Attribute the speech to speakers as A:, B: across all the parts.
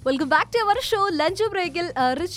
A: welcome back to our show lunch ബ്രേക്കിൽ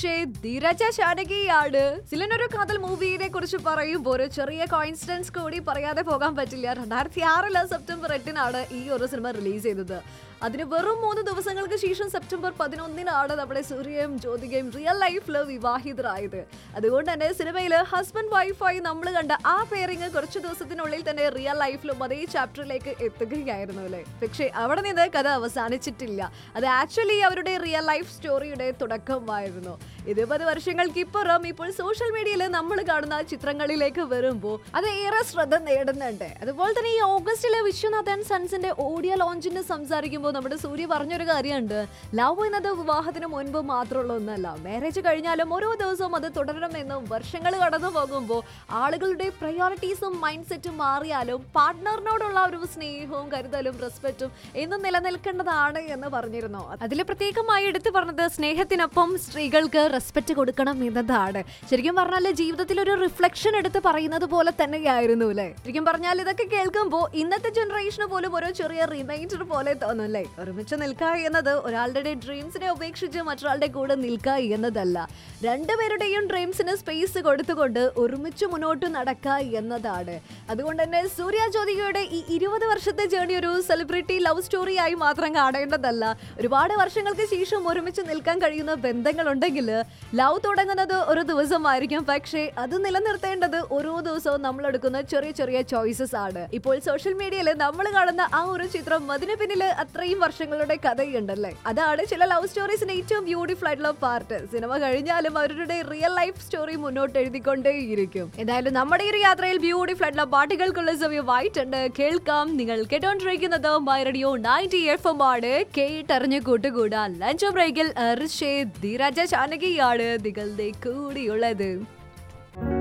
A: ധീരജ ശാനകിയാണ് സിലനൊരു കാതൽ മൂവിയെ കുറിച്ച് പറയുമ്പോൾ ഒരു ചെറിയ കോയിൻസിഡൻസ് കൂടി പറയാതെ പോകാൻ പറ്റില്ല രണ്ടായിരത്തി ആറില് സെപ്റ്റംബർ എട്ടിനാണ് ഈ ഒരു സിനിമ റിലീസ് ചെയ്തത് അതിന് വെറും മൂന്ന് ദിവസങ്ങൾക്ക് ശേഷം സെപ്റ്റംബർ പതിനൊന്നിനാണ് നമ്മുടെ സൂര്യയും ജ്യോതികയും റിയൽ ലൈഫിൽ വിവാഹിതരായത് അതുകൊണ്ട് തന്നെ സിനിമയിൽ ഹസ്ബൻഡ് വൈഫായി നമ്മൾ കണ്ട ആ പേരിങ് കുറച്ച് ദിവസത്തിനുള്ളിൽ തന്നെ റിയൽ ലൈഫിലും അതേ ചാപ്റ്ററിലേക്ക് എത്തുകയായിരുന്നു അല്ലേ പക്ഷേ അവിടെ നിന്ന് കഥ അവസാനിച്ചിട്ടില്ല അത് ആക്ച്വലി അവരുടെ റിയൽ ലൈഫ് സ്റ്റോറിയുടെ തുടക്കമായിരുന്നു ഇരുപത് വർഷങ്ങൾക്ക് ഇപ്പുറം ഇപ്പോൾ സോഷ്യൽ മീഡിയയിൽ നമ്മൾ കാണുന്ന ചിത്രങ്ങളിലേക്ക് വരുമ്പോൾ അത് ഏറെ ശ്രദ്ധ നേടുന്നുണ്ട് അതുപോലെ തന്നെ ഈ ഓഗസ്റ്റിലെ വിശ്വനാഥൻ സൺസിന്റെ ഓഡിയോ ലോഞ്ചിന് സംസാരിക്കുമ്പോൾ നമ്മുടെ സൂര്യ പറഞ്ഞൊരു കാര്യമുണ്ട് ലവ് എന്നത് വിവാഹത്തിന് മുൻപ് മാത്രമുള്ള ഒന്നല്ല മാരേജ് കഴിഞ്ഞാലും ഓരോ ദിവസവും അത് തുടരണമെന്നും വർഷങ്ങൾ കടന്നു പോകുമ്പോൾ ആളുകളുടെ പ്രയോറിറ്റീസും മൈൻഡ് സെറ്റും മാറിയാലും പാർട്ട്ണറിനോടുള്ള ഒരു സ്നേഹവും കരുതലും റെസ്പെക്റ്റും എന്നും നിലനിൽക്കേണ്ടതാണ് എന്ന് പറഞ്ഞിരുന്നു അതിൽ പ്രത്യേകമായി എടുത്തു പറഞ്ഞത് സ്നേഹത്തിനൊപ്പം സ്ത്രീകൾക്ക് റെസ്പെക്റ്റ് കൊടുക്കണം എന്നതാണ് ശരിക്കും പറഞ്ഞാൽ ജീവിതത്തിൽ ഒരു റിഫ്ലക്ഷൻ എടുത്ത് പറയുന്നത് പോലെ തന്നെയായിരുന്നു അല്ലേ ശരിക്കും പറഞ്ഞാൽ ഇതൊക്കെ കേൾക്കുമ്പോൾ ഇന്നത്തെ ജനറേഷന് പോലും ഓരോ ചെറിയ റിമൈൻഡർ പോലെ തോന്നുന്നല്ലേ ഒരുമിച്ച് നിൽക്കുക എന്നത് ഒരാളുടെ ഡ്രീംസിനെ ഉപേക്ഷിച്ച് മറ്റൊരാളുടെ കൂടെ നിൽക്കുക എന്നതല്ല രണ്ടുപേരുടെയും ഡ്രീംസിന് സ്പേസ് കൊടുത്തുകൊണ്ട് ഒരുമിച്ച് മുന്നോട്ട് നടക്കുക എന്നതാണ് അതുകൊണ്ട് തന്നെ സൂര്യ ജ്യോതികയുടെ ഈ ഇരുപത് വർഷത്തെ ജേണി ഒരു സെലിബ്രിറ്റി ലവ് സ്റ്റോറി ആയി മാത്രം കാണേണ്ടതല്ല ഒരുപാട് വർഷങ്ങൾക്ക് ശേഷം ഒരുമിച്ച് നിൽക്കാൻ കഴിയുന്ന ബന്ധങ്ങളുണ്ടെങ്കിൽ ലവ് തുടങ്ങുന്നത് ഒരു ദിവസമായിരിക്കും പക്ഷേ അത് നിലനിർത്തേണ്ടത് ഓരോ ദിവസവും നമ്മൾ എടുക്കുന്ന ചെറിയ ചെറിയ ചോയ്സസ് ആണ് ഇപ്പോൾ സോഷ്യൽ മീഡിയയിൽ നമ്മൾ കാണുന്ന ആ ഒരു ചിത്രം അതിന് പിന്നിൽ അത്രയും വർഷങ്ങളുടെ കഥയുണ്ടല്ലേ അതാണ് ചില ലവ് സ്റ്റോറീസിന്റെ ഏറ്റവും ബ്യൂട്ടിഫുൾ ആയിട്ടുള്ള പാർട്ട് സിനിമ കഴിഞ്ഞാലും അവരുടെ റിയൽ ലൈഫ് സ്റ്റോറി മുന്നോട്ട് എഴുതിക്കൊണ്ടേയിരിക്കും എന്തായാലും നമ്മുടെ ഈ ഒരു യാത്രയിൽ ബ്യൂട്ടിഫുൾ ആയിട്ടുള്ള പാട്ടുകൾക്കുള്ള സമയമായിട്ടുണ്ട് കേൾക്കാം നിങ്ങൾ കേട്ടോണ്ടിരിക്കുന്നത് My Radio ninety F M ആണ് കേട്ടറിഞ്ഞ് കൂട്ടുകൂടാൻ ലഞ്ച് ബ്രേക്കിൽ ഋഷേ ധീരജ ചാനകിയാണ് നിങ്ങളുടെ കൂടിയുള്ളത്